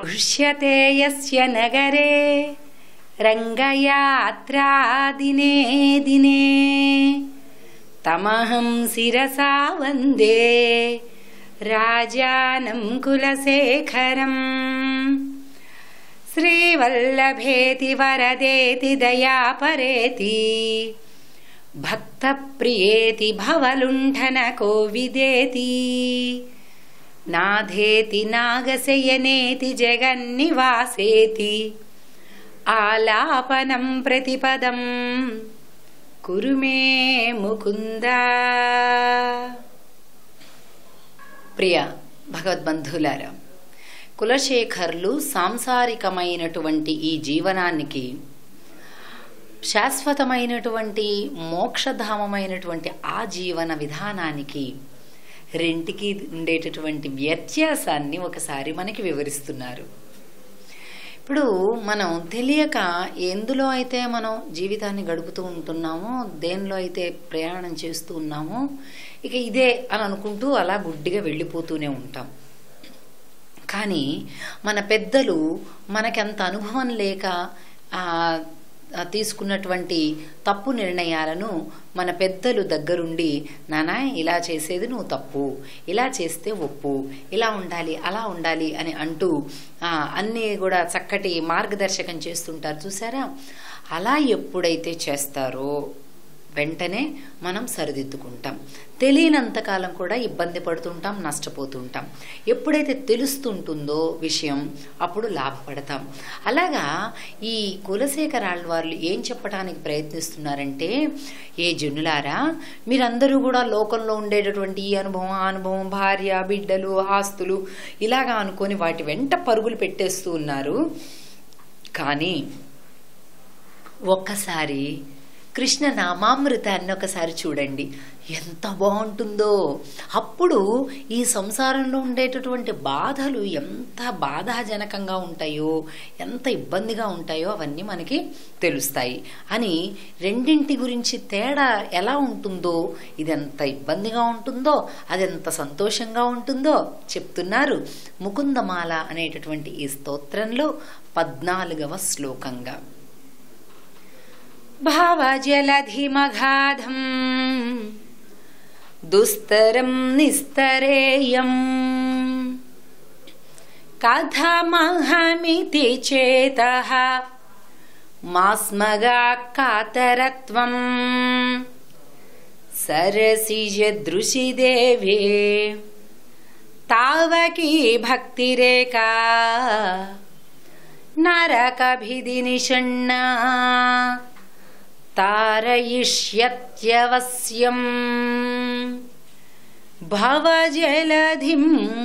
घुष्यते यस्य नगरे रङ्गयात्रा दिने दिने तमहं शिरसा वन्दे राजानं कुलशेखरम् श्रीवल्लभेति वरदेति दयापरेति भक्तप्रियेति भवलुण्ठनकोविदेति नाधेति नागशयनेति जगन्निवासेति आलापनं प्रतिपदं कुरु मे ముకుంద ప్రియ భగవద్బంధులారా కులశేఖర్లు సాంసారికమైనటువంటి ఈ జీవనానికి శాశ్వతమైనటువంటి మోక్షధామమైనటువంటి ఆ జీవన విధానానికి రెంటికి ఉండేటటువంటి వ్యత్యాసాన్ని ఒకసారి మనకి వివరిస్తున్నారు ఇప్పుడు మనం తెలియక ఎందులో అయితే మనం జీవితాన్ని గడుపుతూ ఉంటున్నామో దేనిలో అయితే ప్రయాణం చేస్తూ ఉన్నామో ఇక ఇదే అని అనుకుంటూ అలా గుడ్డిగా వెళ్ళిపోతూనే ఉంటాం కానీ మన పెద్దలు మనకంత అనుభవం లేక ఆ, ఆ తీసుకున్నటువంటి తప్పు నిర్ణయాలను మన పెద్దలు దగ్గరుండి నానా ఇలా చేసేది నువ్వు తప్పు ఇలా చేస్తే ఒప్పు ఇలా ఉండాలి అలా ఉండాలి అని అంటూ ఆ, అన్నీ కూడా చక్కటి మార్గదర్శకం చేస్తుంటారు చూసారా అలా ఎప్పుడైతే చేస్తారో వెంటనే మనం సరిదిద్దుకుంటాం తెలియనంతకాలం కూడా ఇబ్బంది పడుతుంటాం నష్టపోతుంటాం ఎప్పుడైతే తెలుస్తుంటుందో విషయం అప్పుడు లాభపడతాం అలాగా ఈ కులశేఖరాళ్ళ వాళ్ళు ఏం చెప్పడానికి ప్రయత్నిస్తున్నారంటే ఏ జనులారా మీరందరూ కూడా లోకంలో ఉండేటటువంటి ఈ అనుభవం ఆ అనుభవం భార్య బిడ్డలు ఆస్తులు ఇలాగా అనుకొని వాటి వెంట పరుగులు పెట్టేస్తూ ఉన్నారు కానీ ఒక్కసారి కృష్ణ నామామృతాన్ని ఒకసారి చూడండి ఎంత బాగుంటుందో అప్పుడు ఈ సంసారంలో ఉండేటటువంటి బాధలు ఎంత బాధాజనకంగా ఉంటాయో ఎంత ఇబ్బందిగా ఉంటాయో అవన్నీ మనకి తెలుస్తాయి అని రెండింటి గురించి తేడా ఎలా ఉంటుందో ఇది ఎంత ఇబ్బందిగా ఉంటుందో అది ఎంత సంతోషంగా ఉంటుందో చెప్తున్నారు ముకుందమాల అనేటటువంటి ఈ స్తోత్రంలో పద్నాలుగవ శ్లోకంగా భావజలధిమగాధం దుస్తరం నిస్తరేయం కథమహమితి చేత మాస్మగా కాతరత్వం సరసిజదృశిదేవే తావకీ భక్తిరేకా నరకభిది నిషణ్ణా తారయిష్యత్యవశ్యం భవజలధిం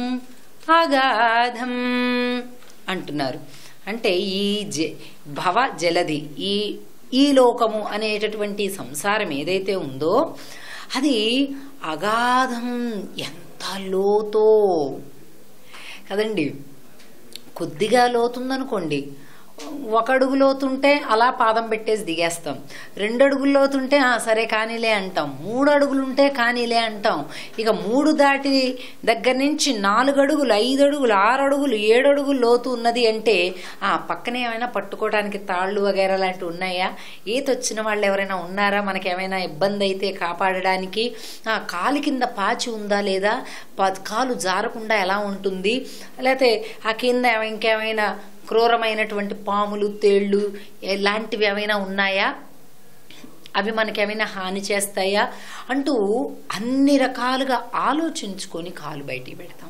అగాధం అంటున్నారు అంటే ఈ జ భవ జలధి ఈ ఈ లోకము అనేటటువంటి సంసారం ఏదైతే ఉందో అది అగాధం ఎంత లోతో కదండి కొద్దిగా లోతుందనుకోండి ఒక అడుగు లోతుంటే అలా పాదం పెట్టేసి దిగేస్తాం రెండు అడుగులు లోతుంటే "ఆ, సరే కానీలే అంటాం మూడు అడుగులు ఉంటే కానీలే అంటాం ఇక మూడు దాటి దగ్గర నుంచి నాలుగు అడుగులు ఐదు అడుగులు ఆరు అడుగులు ఏడు అడుగులు లోతు ఉన్నది అంటే ఆ పక్కనే ఏమైనా పట్టుకోవడానికి తాళ్ళు వగైరా లాంటివి ఉన్నాయా ఈత వచ్చిన వాళ్ళు ఎవరైనా ఉన్నారా మనకి ఏమైనా ఇబ్బంది అయితే కాపాడడానికి ఆ కాలు కింద పాచి ఉందా లేదా ప- కాలు జారకుండా ఎలా ఉంటుంది లేకపోతే ఆ కింద ఇంకేమైనా క్రూరమైనటువంటి పాములు తేళ్ళు ఇలాంటివి ఏమైనా ఉన్నాయా అవి మనకేమైనా హాని చేస్తాయా అంటూ అన్ని రకాలుగా ఆలోచించుకొని కాలు బయటికి పెడతాం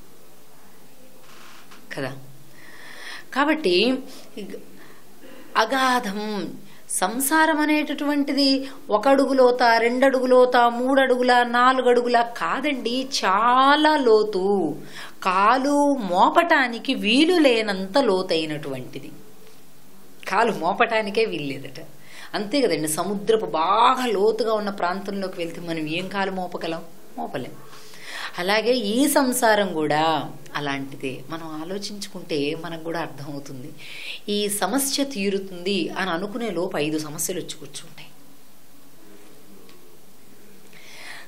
కదా కాబట్టి ఇగ- అగాధం సంసారం అనేటటువంటిది ఒక అడుగులోత రెండు అడుగులోత మూడు అడుగుల నాలుగు అడుగుల కాదండి చాలా లోతు కాలు మోపటానికి వీలు లేనంత లోతైనటువంటిది కాలు మోపటానికే వీల్లేదట అంతే కదండి సముద్రపు బాగా లోతుగా ఉన్న ప్రాంతంలోకి వెళ్తే మనం ఏం కాలు మోపగలం మోపలేం అలాగే ఈ సంసారం కూడా అలాంటిదే మనం ఆలోచించుకుంటే మనకు కూడా అర్థమవుతుంది ఈ సమస్య తీరుతుంది అని అనుకునే లోపు ఐదు సమస్యలు వచ్చి కూర్చుంటాయి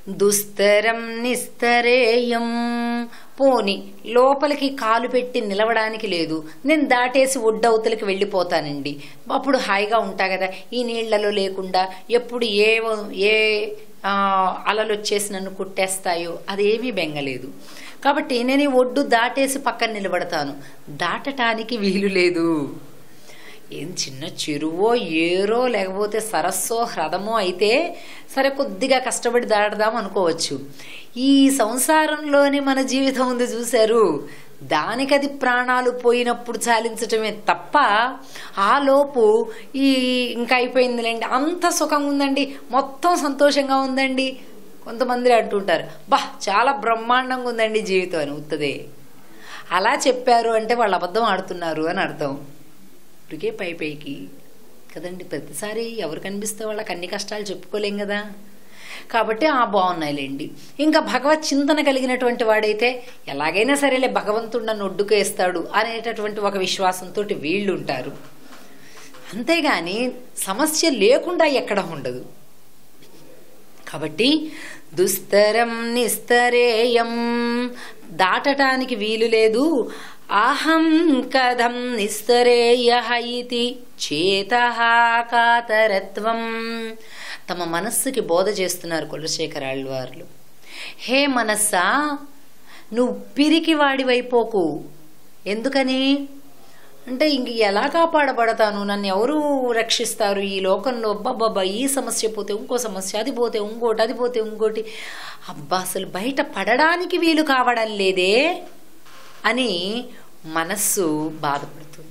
దుస్తరం నిస్తరేయం పోని లోపలికి కాలు పెట్టి నిలవడానికి లేదు నేను దాటేసి ఒడ్డవతలకి వెళ్ళిపోతానండి అప్పుడు హాయిగా ఉంటా కదా ఈ నీళ్లలో లేకుండా ఎప్పుడు ఏ ఏ ఆ, అలలు వచ్చేసి నన్ను కుట్టేస్తాయో అదేమీ బెంగలేదు కాబట్టి నేను ఈ ఒడ్డు దాటేసి పక్కన నిలబడతాను దాటటానికి వీలు లేదు ఏం చిన్న చెరువో ఏరో లేకపోతే సరస్సో హ్రదమో అయితే సరే కొద్దిగా కష్టపడి దాటదాం అనుకోవచ్చు ఈ సంసారంలోని మన జీవితం ఉంది చూశారు దానికది ప్రాణాలు పోయినప్పుడు చాలించటమే తప్ప ఆ లోపు ఈ ఇంకా అయిపోయిందిలేండి అంత సుఖంగా ఉందండి మొత్తం సంతోషంగా ఉందండి కొంతమంది అంటుంటారు బా చాలా బ్రహ్మాండంగా ఉందండి జీవితం అని ఉత్తదే అలా చెప్పారు అంటే వాళ్ళు అబద్ధం ఆడుతున్నారు అని అర్థం ఇప్పటికే పై పైకి కదండి ప్రతిసారి ఎవరు కనిపిస్తే వాళ్ళకి అన్ని కష్టాలు చెప్పుకోలేం కదా కాబట్టి ఆ బాగున్నాయిలేండి ఇంకా భగవత్ చింతన కలిగినటువంటి వాడైతే ఎలాగైనా సరేలే భగవంతుడు నన్ను ఒడ్డుకేస్తాడు అనేటటువంటి ఒక విశ్వాసంతో వీళ్ళు ఉంటారు అంతేగాని సమస్య లేకుండా ఎక్కడ ఉండదు కాబట్టి దుస్తరం నిస్తరేయం దాటటానికి వీలు లేదు అహం కథం నిస్తరేయ ఇతి చేత కాతరత్వం తమ మనస్సుకి బోధ చేస్తున్నారు కులశేఖరాళ్ళు వారు హే మనస్సా నువ్వు పిరికి వాడివైపోకు ఎందుకని అంటే ఇంక ఎలా కాపాడబడతాను నన్ను ఎవరు రక్షిస్తారు ఈ లోకంలో అబ్బాబ్బా ఈ సమస్య పోతే ఇంకో సమస్య అది పోతే ఇంకోటి అది పోతే ఇంకోటి అబ్బా అసలు బయట పడడానికి వీలు కావడం లేదే అని మనస్సు బాధపడుతుంది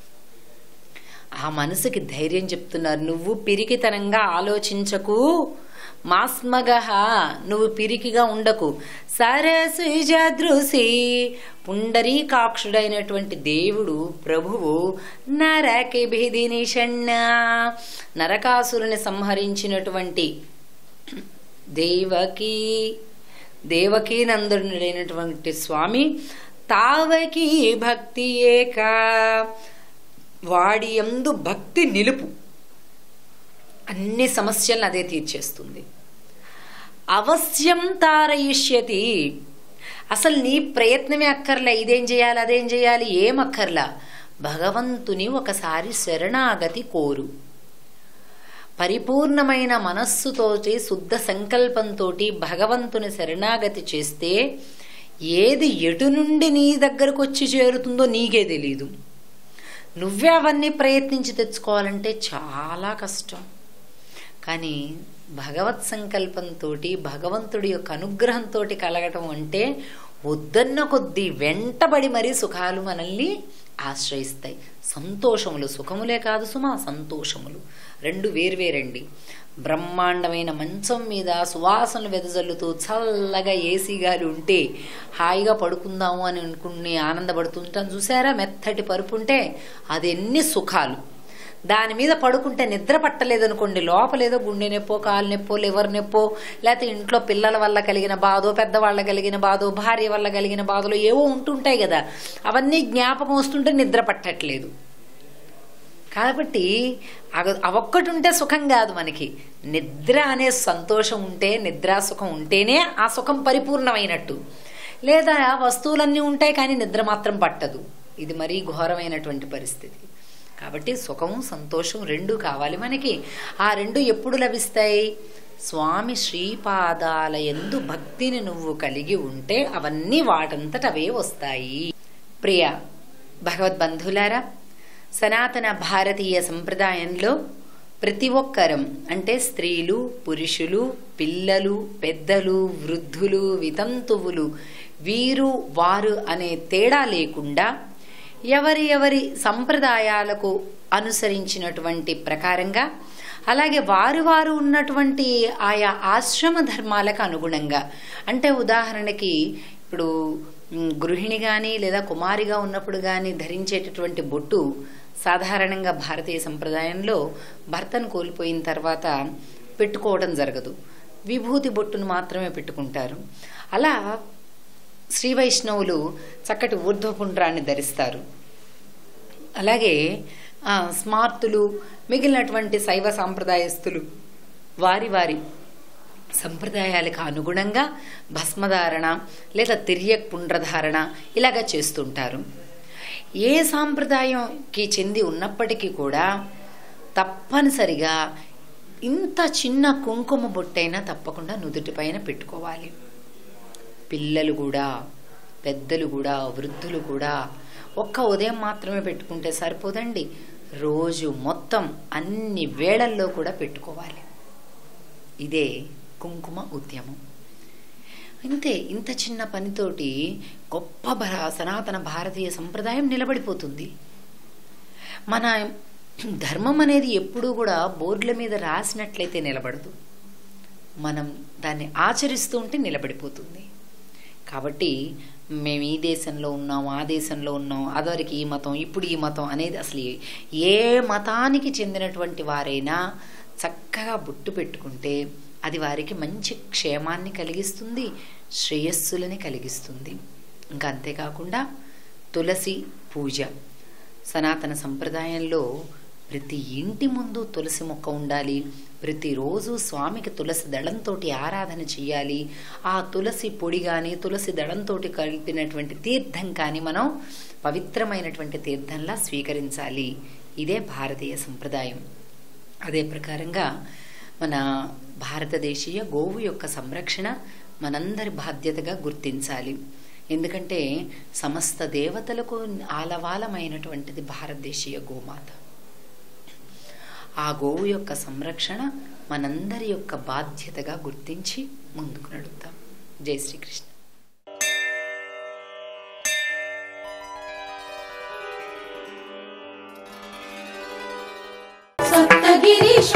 ఆ మనసుకి ధైర్యం చెప్తున్నారు నువ్వు పిరికితనంగా ఆలోచించకు మాస్మగహ నువ్వు పిరికిగా ఉండకు సరసుజదృశి పుండరీకాక్షుడైనటువంటి దేవుడు ప్రభువు నరకి భిదినిషణ్ణ నరకాసురుని సంహరించినటువంటి దేవకి దేవకీ నందనుడైనటువంటి స్వామి తావకి భక్తి ఏక వాడి యందు భక్తి నిలుపు అన్ని సమస్యలను అదే తీర్చేస్తుంది అవశ్యం తారయిష్యతి అసలు నీ ప్రయత్నమే అక్కర్లే ఇదేం చేయాలి అదేం చేయాలి ఏం అక్కర్లా భగవంతుని ఒకసారి శరణాగతి కోరు పరిపూర్ణమైన మనస్సుతోటి శుద్ధ సంకల్పంతోటి భగవంతుని శరణాగతి చేస్తే ఏది ఎటు నుండి నీ దగ్గరకు వచ్చి చేరుతుందో నీకే తెలీదు నువ్వే అవన్నీ ప్రయత్నించి తెచ్చుకోవాలంటే చాలా కష్టం కానీ భగవత్ సంకల్పంతో భగవంతుడి యొక్క అనుగ్రహంతో కలగటం అంటే వద్దన్న కొద్దీ వెంటబడి మరీ సుఖాలు మనల్ని ఆశ్రయిస్తాయి సంతోషములు సుఖములే కాదు సుమా సంతోషములు రెండు వేర్వేరండి బ్రహ్మాండమైన మంచం మీద సువాసనలు వెదజల్లుతూ చల్లగా ఏసీ గాలి ఉంటే హాయిగా పడుకుందాము అని అనుకుని ఆనందపడుతుంటాం చూసారా మెత్తటి పరుపు ఉంటే అది ఎన్ని సుఖాలు దాని మీద పడుకుంటే నిద్ర పట్టలేదనుకోండి లోపలేదో గుండె నొప్పో కాలు నొప్పో లివర్ నొప్పో లేకపోతే ఇంట్లో పిల్లల వల్ల కలిగిన బాధో పెద్దవాళ్ళ కలిగిన బాధో భార్య వల్ల కలిగిన బాధలు ఏవో ఉంటుంటాయి కదా అవన్నీ జ్ఞాపకం వస్తుంటే నిద్ర పట్టట్లేదు కాబట్టి అగ- అవొక్కటి ఉంటే సుఖం కాదు మనకి నిద్ర అనే సంతోషం ఉంటే నిద్రా సుఖం ఉంటేనే ఆ సుఖం పరిపూర్ణమైనట్టు లేదా వస్తువులన్నీ ఉంటాయి కానీ నిద్ర మాత్రం పట్టదు ఇది మరీ ఘోరమైనటువంటి పరిస్థితి కాబట్టి సుఖము సంతోషం రెండు కావాలి మనకి ఆ రెండు ఎప్పుడు లభిస్తాయి స్వామి శ్రీపాదాల ఎందు భక్తిని నువ్వు కలిగి ఉంటే అవన్నీ వాటంతట అవే వస్తాయి ప్రియ భగవద్బంధులారా సనాతన భారతీయ సంప్రదాయంలో ప్రతి ఒక్కరం అంటే స్త్రీలు పురుషులు పిల్లలు పెద్దలు వృద్ధులు వితంతువులు వీరు వారు అనే తేడా లేకుండా ఎవరి ఎవరి సంప్రదాయాలకు అనుసరించినటువంటి ప్రకారంగా అలాగే వారు వారు ఉన్నటువంటి ఆయా ఆశ్రమ ధర్మాలకు అనుగుణంగా అంటే ఉదాహరణకి ఇప్పుడు మ్, గృహిణి కానీ లేదా కుమారిగా ఉన్నప్పుడు కానీ ధరించేటటువంటి బొట్టు సాధారణంగా భారతీయ సంప్రదాయంలో భర్తను కోల్పోయిన తర్వాత పెట్టుకోవడం జరగదు విభూతి బొట్టును మాత్రమే పెట్టుకుంటారు అలా శ్రీ వైష్ణవులు చక్కటి ఊర్ధ్వపుండ్రాన్ని ధరిస్తారు అలాగే ఆ, స్మార్తులు మిగిలినటువంటి శైవ సాంప్రదాయస్తులు వారి వారి సంప్రదాయాలకు అనుగుణంగా భస్మధారణ లేదా తిర్యక్ పుండ్రధారణ ఇలాగా చేస్తుంటారు ఏ సాంప్రదాయంకి చెంది ఉన్నప్పటికీ కూడా తప్పనిసరిగా ఇంత చిన్న కుంకుమ బొట్టైనా తప్పకుండా నుదుటిపైన పెట్టుకోవాలి పిల్లలు కూడా పెద్దలు కూడా వృద్ధులు కూడా ఒక్క ఉదయం మాత్రమే పెట్టుకుంటే సరిపోదండి రోజు మొత్తం అన్ని వేళల్లో కూడా పెట్టుకోవాలి ఇదే కుంకుమ ఉద్యమం అంతే ఇంత చిన్న పనితోటి గొప్ప భా- సనాతన భారతీయ సంప్రదాయం నిలబడిపోతుంది మన ధర్మం అనేది ఎప్పుడూ కూడా బోర్డుల మీద రాసినట్లయితే నిలబడదు మనం దాన్ని ఆచరిస్తూ ఉంటే నిలబడిపోతుంది కాబట్టి మేము ఈ దేశంలో ఉన్నాం ఆ దేశంలో ఉన్నాం అదివరకు ఈ మతం ఇప్పుడు ఈ మతం అనేది అసలు ఏ- ఏ మతానికి చెందినటువంటి వారైనా చక్కగా బుట్టు పెట్టుకుంటే అది వారికి మంచి క్షేమాన్ని కలిగిస్తుంది శ్రేయస్సులని కలిగిస్తుంది ఇంకా అంతేకాకుండా తులసి పూజ సనాతన సంప్రదాయంలో ప్రతి ఇంటి ముందు తులసి మొక్క ఉండాలి ప్రతిరోజు స్వామికి తులసి దళంతో ఆరాధన చేయాలి ఆ తులసి పొడి కానీ తులసి దళంతో కలిపినటువంటి తీర్థం కానీ మనం పవిత్రమైనటువంటి తీర్థంలా స్వీకరించాలి ఇదే భారతీయ సంప్రదాయం అదే ప్రకారంగా మన భారతదేశీయ గోవు యొక్క సంరక్షణ మనందరి బాధ్యతగా గుర్తించాలి ఎందుకంటే సమస్త దేవతలకు ఆలవాలమైనటువంటిది భారతదేశీయ గోమాత ఆ గోవు యొక్క సంరక్షణ మనందరి యొక్క బాధ్యతగా గుర్తించి ముందుకు నడుద్దాం జై శ్రీకృష్ణ सप्तगिरीश